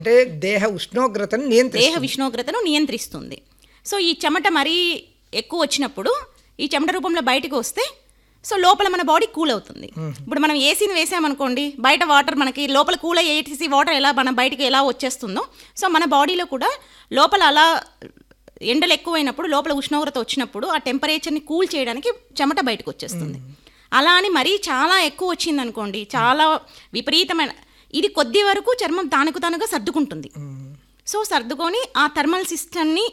అంటే దేహ ఉష్ణోగ్రతను దేహ నియంత్రిస్తుంది ఉష్ణోగ్రతను నియంత్రిస్తుంది సో ఈ చెమట మరీ ఎక్కువ వచ్చినప్పుడు ఈ చెమట రూపంలో బయటకు వస్తే సో లోపల మన బాడీ కూల్ అవుతుంది ఇప్పుడు మనం ఏసీని వేసామనుకోండి బయట వాటర్ మనకి లోపల కూల్ అయ్యే ఏసీ వాటర్ ఎలా మన బయటికి ఎలా వచ్చేస్తుందో సో మన బాడీలో కూడా లోపల అలా ఎండలు ఎక్కువైనప్పుడు లోపల ఉష్ణోగ్రత వచ్చినప్పుడు ఆ టెంపరేచర్ని కూల్ చేయడానికి చెమట బయటకు వచ్చేస్తుంది అలా అని మరీ చాలా ఎక్కువ వచ్చింది అనుకోండి చాలా విపరీతమైన ఇది కొద్ది వరకు చర్మం తానుకు తానుగా సర్దుకుంటుంది సో సర్దుకొని ఆ థర్మల్ సిస్టమ్ని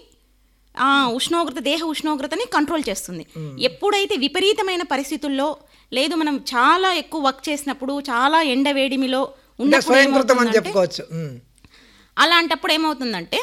ఆ ఉష్ణోగ్రత దేహ ఉష్ణోగ్రతని కంట్రోల్ చేస్తుంది ఎప్పుడైతే విపరీతమైన పరిస్థితుల్లో లేదు మనం చాలా ఎక్కువ వర్క్ చేసినప్పుడు చాలా ఎండ వేడిమిలో అంటే ఉన్నప్పుడు స్వయంకృతం అని ఏమవుతుందంటే- చెప్పుకోవచ్చు ఉమ్. అలాంటప్పుడు ఏమవుతుందంటే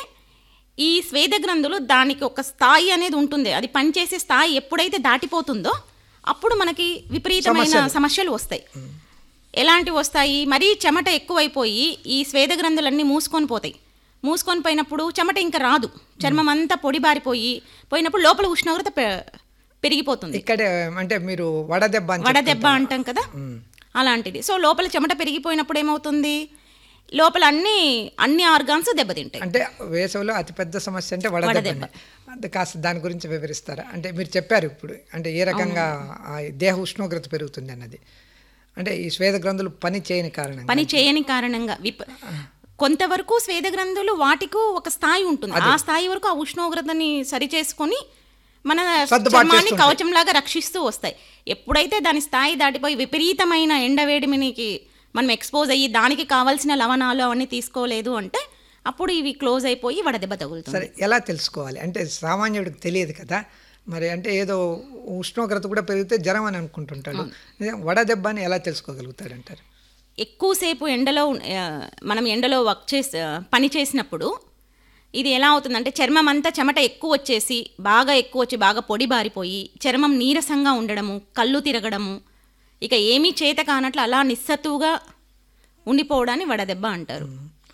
ఈ స్వేద గ్రంథులు దానికి ఒక స్థాయి అనేది ఉంటుంది అది పనిచేసే స్థాయి ఎప్పుడైతే దాటిపోతుందో అప్పుడు మనకి విపరీతమైన సమస్యలు. సమస్యలు వస్తాయి ఎలాంటివి వస్తాయి మరీ చెమట ఎక్కువైపోయి ఈ స్వేద గ్రంథులన్నీ మూసుకొని పోతాయి మూసుకొని పోయినప్పుడు చెమట ఇంకా రాదు చర్మం అంతా పొడిబారిపోయి పోయినప్పుడు లోపల ఉష్ణోగ్రత పె- పెరిగిపోతుంది ఇక్కడే అంటే మీరు వడదెబ్బ అని వడదెబ్బ అంటాం కదా అలాంటిది సో లోపల చెమట పెరిగిపోయినప్పుడు ఏమవుతుంది లోపల అన్ని అన్ని ఆర్గాన్స్ దెబ్బతింటాయి అంటే వేసవిలో అతిపెద్ద సమస్య అంటే వడదెబ్బ అంటే కాస్త దాని గురించి వివరిస్తారా అంటే మీరు చెప్పారు ఇప్పుడు అంటే ఏ రకంగా ఆ దేహ ఉష్ణోగ్రత పెరుగుతుంది అన్నది అంటే ఈ స్వేద గ్రంథులు పని చేయని కారణంగా పని చేయని కారణంగా విప కొంతవరకు స్వేద గ్రంథులు వాటికు ఒక స్థాయి ఉంటుంది ఆ స్థాయి వరకు ఆ ఉష్ణోగ్రతని సరిచేసుకొని మన సర్దుబాటు చర్మాన్ని చేస్తుంటాయి. కవచంలాగా రక్షిస్తూ వస్తాయి ఎప్పుడైతే దాని స్థాయి దాటిపోయి విపరీతమైన ఎండవేడిమినికి మనం ఎక్స్పోజ్ అయ్యి దానికి కావాల్సిన లవణాలు అవన్నీ తీసుకోలేదు అంటే అప్పుడు ఇవి క్లోజ్ అయిపోయి వడదెబ్బ తగులుతుంది సరే ఎలా తెలుసుకోవాలి అంటే సామాన్యుడికి తెలియదు కదా మరి అంటే ఏదో ఉష్ణోగ్రత కూడా పెరిగితే జ్వరం అని అనుకుంటుంటాడు నిజం వడదెబ్బ అని ఎలా తెలుసుకోగలుగుతాడు అంటారు ఎక్కువసేపు ఎండలో ఉన్- ఆ, మనం ఎండలో వర్క్ చేసి ఆ, పని చేసినప్పుడు ఇది ఎలా అవుతుందంటే చర్మం అంతా చెమట ఎక్కువ వచ్చేసి బాగా ఎక్కువ వచ్చి బాగా పొడి బారిపోయి చర్మం నీరసంగా ఉండడము కళ్ళు తిరగడము ఇక ఏమీ చేత కానట్లు అలా నిస్సత్తువుగా ఉండిపోవడాన్ని వడదెబ్బ అంటారు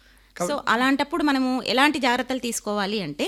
సో అలాంటప్పుడు మనము ఎలాంటి జాగ్రత్తలు తీసుకోవాలి అంటే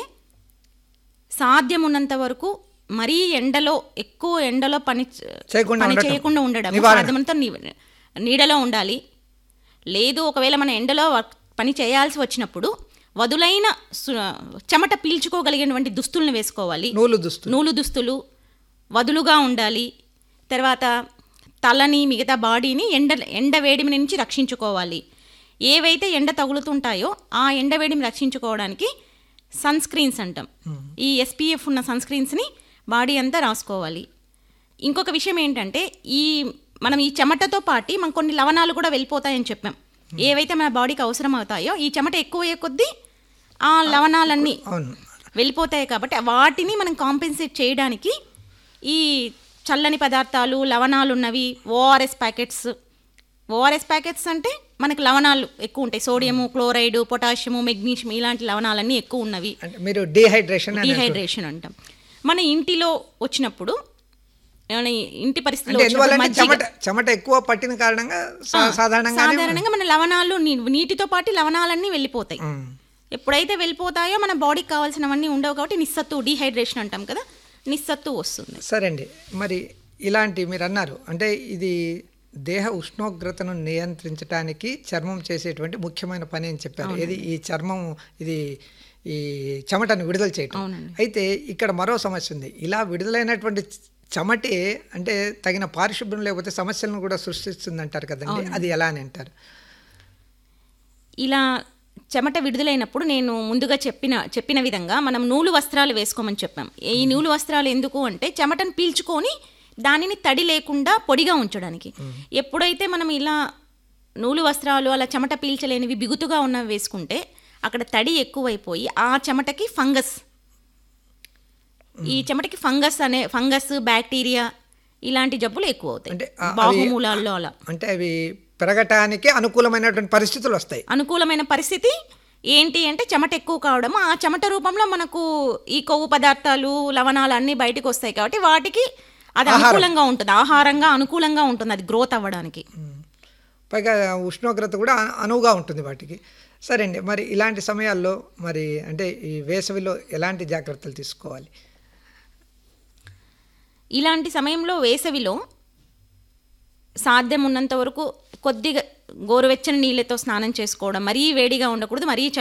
సాధ్యం ఉన్నంత వరకు మరీ ఎండలో ఎక్కువ ఎండలో పని చ- చేయకుండా పని ఉండటం. చేయకుండా ఉండడం నివారణ. సాధ్యమంతా నీ- నీడలో ఉండాలి లేదు ఒకవేళ మన ఎండలో వర్క్ పని చేయాల్సి వచ్చినప్పుడు వదులైన సు- చెమట పీల్చుకోగలిగినటువంటి దుస్తులను వేసుకోవాలి నూలు దుస్తులు నూలు దుస్తులు వదులుగా ఉండాలి తర్వాత తలని మిగతా బాడీని ఎండ ఎండ వేడిమి నుంచి రక్షించుకోవాలి ఏవైతే ఎండ తగులుతుంటాయో ఆ ఎండ వేడిని రక్షించుకోవడానికి సన్ స్క్రీన్స్ అంటాం ఈ ఎస్పీఎఫ్ ఉన్న సన్ స్క్రీన్స్ని బాడీ అంతా రాసుకోవాలి ఇంకొక విషయం ఏంటంటే ఈ మనం ఈ చెమటతో పాటి మనం కొన్ని లవణాలు కూడా వెళ్ళిపోతాయని చెప్పాం ఏవైతే మన బాడీకి అవసరం అవుతాయో ఈ చెమట ఎక్కువ కొద్దీ ఆ లవణాలన్నీ అవును వెళ్ళిపోతాయి కాబట్టి వాటిని మనం కాంపెన్సేట్ చేయడానికి ఈ చల్లని పదార్థాలు లవణాలు ఉన్నవి ఓఆర్ఎస్ ప్యాకెట్స్ ఓఆర్ఎస్ ప్యాకెట్స్ అంటే మనకు లవణాలు ఎక్కువ ఉంటాయి సోడియము క్లోరైడ్ పొటాషియము మెగ్నీషియం ఇలాంటి లవణాలన్నీ ఎక్కువ ఉన్నవి అంటే మీరు డీహైడ్రేషన్ అని డీహైడ్రేషన్ అంటాం మన ఇంటిలో వచ్చినప్పుడు మన ఇంటి పరిస్థితిలో అంటే వచ్చినప్పుడు ఎందువల్ల మజ్జిగ చెమట చెమట ఎక్కువ పట్టిన కారణంగా సా- సాధారణంగా సాధారణంగా మన లవణాలు నీ- నీటితో పాటు లవణాలన్నీ వెళ్ళిపోతాయి ఎప్పుడైతే వెళ్ళిపోతాయో మన బాడీకి కావాల్సినవన్నీ ఉండవు కాబట్టి నిస్సత్తు డీహైడ్రేషన్ అంటాం కదా నిస్సత్తు వస్తుంది సరే అండి మరి ఇలాంటి మీరు అన్నారు అంటే ఇది దేహ ఉష్ణోగ్రతను నియంత్రించడానికి చర్మం చేసేటువంటి ముఖ్యమైన పని అని చెప్పారు ఇది ఈ చర్మం ఇది ఈ చెమటను విడుదల చేయటం అవునండి. అయితే ఇక్కడ మరో సమస్య ఉంది ఇలా విడుదలైనటువంటి చెమటే అంటే తగిన పారిశుభ్రం లేకపోతే సమస్యలను కూడా సృష్టిస్తుంది అంటారు కదండి అది ఎలా అని అంటారు ఇలా చెమట విడుదలైనప్పుడు నేను ముందుగా చెప్పిన చెప్పిన విధంగా మనం నూలు వస్త్రాలు వేసుకోమని చెప్పాం ఈ నూలు వస్త్రాలు ఎందుకు అంటే చెమటను పీల్చుకొని దానిని తడి లేకుండా పొడిగా ఉంచడానికి ఎప్పుడైతే మనం ఇలా నూలు వస్త్రాలు అలా చెమట పీల్చలేనివి బిగుతుగా ఉన్నవి వేసుకుంటే అక్కడ తడి ఎక్కువైపోయి ఆ చెమటకి ఫంగస్ ఈ చెమటకి ఫంగస్ అనే ఫంగస్ బ్యాక్టీరియా ఇలాంటి జబ్బులు ఎక్కువ అవుతాయి అంటే ఆ- అవి- బాహుమూలాల్లో అలా అంటే అవి పెరగటానికి అనుకూలమైనటువంటి పరిస్థితులు వస్తాయి అనుకూలమైన పరిస్థితి ఏంటి అంటే చెమట ఎక్కువ కావడం ఆ చెమట రూపంలో మనకు ఈ కొవ్వు పదార్థాలు లవణాలు అన్నీ బయటకు వస్తాయి కాబట్టి వాటికి అది అనుకూలంగా ఉంటుంది ఆహారంగా అనుకూలంగా ఉంటుంది అది గ్రోత్ అవ్వడానికి పైగా ఉష్ణోగ్రత కూడా అను- అనువుగా ఉంటుంది వాటికి సరే అండి మరి ఇలాంటి సమయాల్లో మరి అంటే ఈ వేసవిలో ఎలాంటి జాగ్రత్తలు తీసుకోవాలి ఇలాంటి సమయంలో వేసవిలో సాధ్యం ఉన్నంత వరకు కొద్దిగా గోరువెచ్చని నీళ్ళతో స్నానం చేసుకోవడం మరీ వేడిగా ఉండకూడదు మరీ